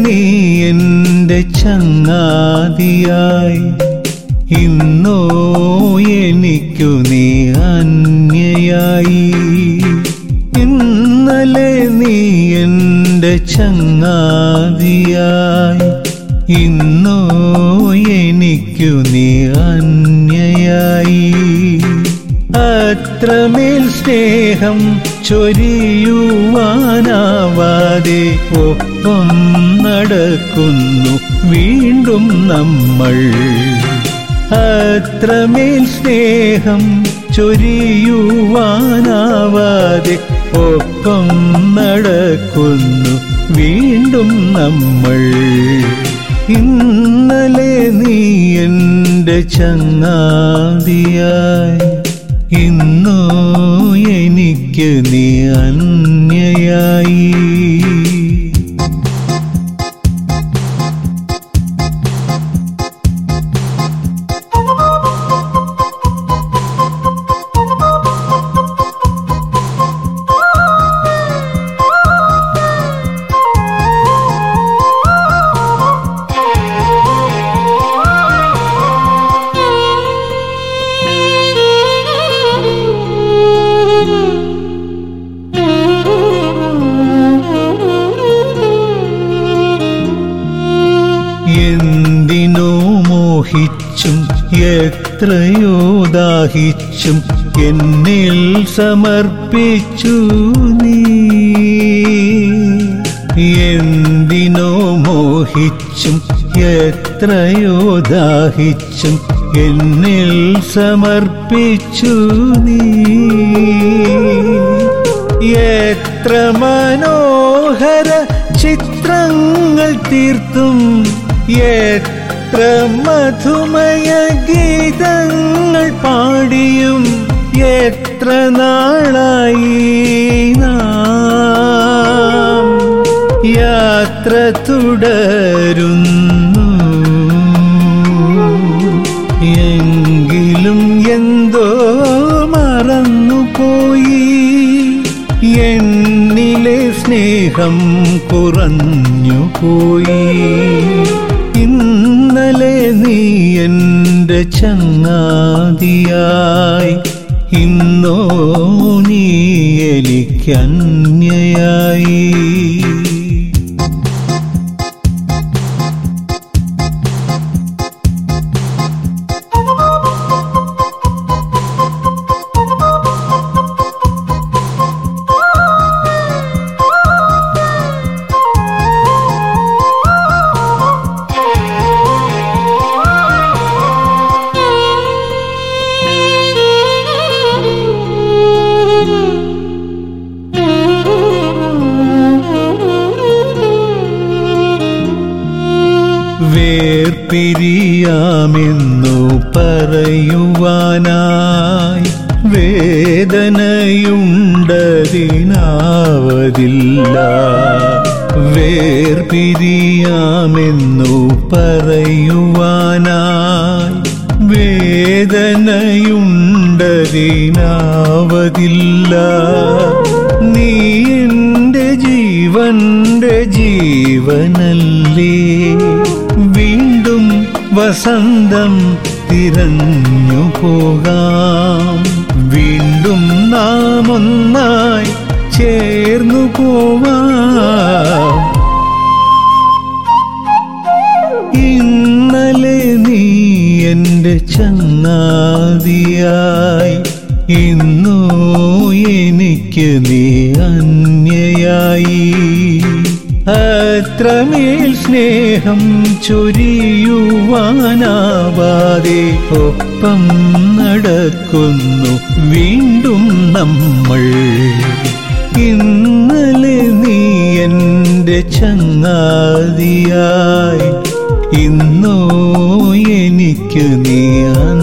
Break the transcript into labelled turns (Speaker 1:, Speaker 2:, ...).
Speaker 1: നീ എൻ്റെ ചങ്ങാതിയായി ഇന്നോ എനിക്കു നീ അന്യയായി ഇന്നലെ നീ എൻ്റെ ചങ്ങാതിയായി ഇന്നോ എനിക്കു നീ അന്യയായി അത്രമേൽ സ്നേഹം ചൊരിയുവാനാവാതെ ഒപ്പം നടക്കുന്നു വീണ്ടും നമ്മൾ അത്രമേൽ സ്നേഹം ചൊരിയുവാനാവാതെ ഒപ്പം നടക്കുന്നു വീണ്ടും നമ്മൾ ഇന്നലെ നീ എൻ്റെ ചങ്ങാതിയായി ഇന്നോ എനിക്ക് നീ അന്യയായി എന്തിനോ മോഹിച്ചും എത്രയോ ദാഹിച്ചും എന്നിൽ സമർപ്പിച്ചു നീ എന്തിനോ മോഹിച്ചും എത്രയോ ദാഹിച്ചും എന്നിൽ സമർപ്പിച്ചു നീ എത്ര മനോഹര ചിത്രങ്ങൾ തീർത്തും എത്ര മധുമയ ഗീതങ്ങൾ പാടിയും എത്ര നാളായി നാം യാത്ര തുടരുന്നു എങ്കിലും എന്തോ മറന്നുപോയി എന്നിലെ സ്നേഹം കുറഞ്ഞു പോയി ഇന്നലെ നീ എൻ്റെ ചങ്ങാതിയായി ഇന്നോ നീ എനിക്കന്യയായി വേർപിരിയാമെന്നു പറയുവാനായി വേദനയുണ്ടതിനാവതില്ല വേർപിരിയാമെന്നു പറയുവാനായി വേദനയുണ്ടതിനാവതില്ല നീ എൻ്റെ ജീവന്റെ ജീവനല്ലേ വീണ്ടും വസന്തം തിരഞ്ഞു പോകാം വീണ്ടും നാം ഒന്നായി ചേർന്നു പോവാം ഇന്നലെ നീ എൻ്റെ ചങ്ങാതിയായി ഇന്നോ എനിക്ക് നീ അന്യയായി അത്രമേൽ സ്നേഹം ചൊരിയുവാനാവാതെ ഒപ്പം നടക്കുന്നു വീണ്ടും നമ്മൾ ഇന്നലെ നീ എൻ്റെ ചങ്ങാതിയായി ഇന്നോ എനിക്ക് നീ